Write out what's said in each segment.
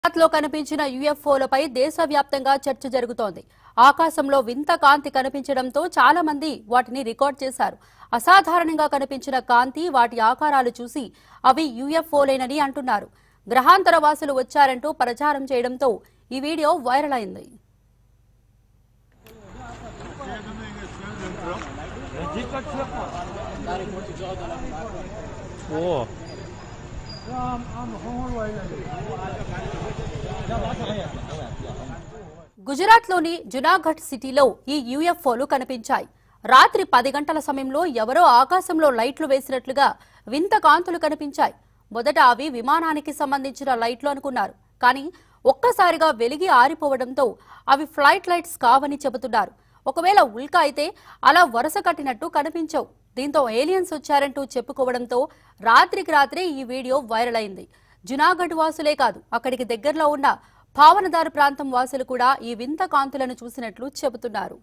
గుజరాత్లో కనిపించిన యుఎఫ్ఓలపై దేశవ్యాప్తంగా చర్చ జరుగుతోంది ఆకాశంలో వింత కాంతి కనిపించడంతో చాలా మంది వాటిని రికార్డ్ చేశారు అసాధారణంగా కనిపించిన కాంతి వాటి ఆకారాలు చూసి అవి యుఎఫ్ఓలేనని అంటున్నారు గ్రహాంతర వాసులు వచ్చారంటూ ప్రచారం చేయడంతో ఈ వీడియో వైరల్ అయింది 오. గుజరాత్లోని జునాగఢ్ సిటీలో ఈ యుఎఫ్ఓలు కనిపించాయి రాత్రి పది గంటల సమయంలో ఎవరో ఆకాశంలో లైట్లు వేసినట్లుగా వింత కాంతులు కనిపించాయి మొదట అవి విమానానికి సంబంధించిన లైట్లు అనుకున్నారు కానీ ఒక్కసారిగా వెలిగి ఆరిపోవడంతో అవి ఫ్లైట్ లైట్స్ కావని చెబుతున్నారు ఒకవేళ ఉల్కా అయితే అలా వరుస కట్టినట్టు కనిపించవు దీంతో ఏలియన్స్ వచ్చారంటూ చెప్పుకోవడంతో రాత్రికి రాత్రే ఈ వీడియో వైరల్ అయింది జునాగఢ్ వాసులే కాదు అక్కడికి దగ్గరలో ఉన్న భావనదారు ప్రాంతం వాసులు కూడా ఈ వింత కాంతులను చూసినట్లు చెబుతున్నారు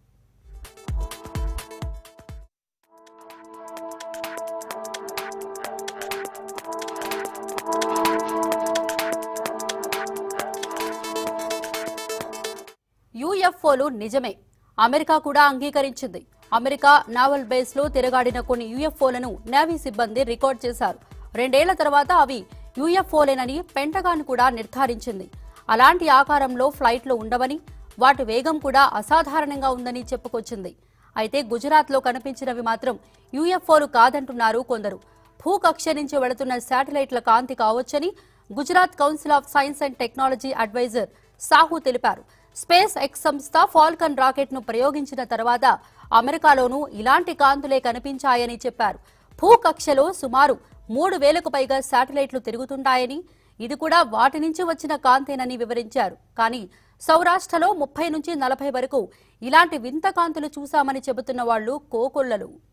యుఎఫ్ఓలు నిజమే అమెరికా కూడా అంగీకరించింది అమెరికా నావల్ బేస్ లో తిరగాడిన కొన్ని యుఎఫ్ఓలను నేవీ సిబ్బంది రికార్డ్ చేశారు రెండేళ్ల తర్వాత అవి యుఎఫ్ఓలేనని పెంటగాన్ కూడా నిర్ధారించింది అలాంటి ఆకారంలో ఫ్లైట్లు ఉండవని వాటి వేగం కూడా అసాధారణంగా ఉందని చెప్పుకొచ్చింది అయితే గుజరాత్లో కనిపించినవి మాత్రం యుఎఫ్ఓలు కాదంటున్నారు కొందరు భూకక్ష నుంచి వెళుతున్న శాటిలైట్ల కాంతి కావచ్చని Gujarat council of science and technology adviser Sahu తెలిపారు స్పేస్ ఎక్స్ సంస్థ ఫాల్కన్ రాకెట్ ను ప్రయోగించిన తర్వాత అమెరికాలోనూ ఇలాంటి కాంతులే కనిపించాయని చెప్పారు భూకక్షలో సుమారు మూడు వేలకు పైగా శాటిలైట్లు తిరుగుతుంటాయని ఇది కూడా వాటి నుంచి వచ్చిన కాంతేనని వివరించారు కానీ సౌరాష్ట్రలో ముప్పై నుంచి నలభై వరకు ఇలాంటి వింత కాంతులు చూశామని చెబుతున్న వాళ్లు కోకొల్లలు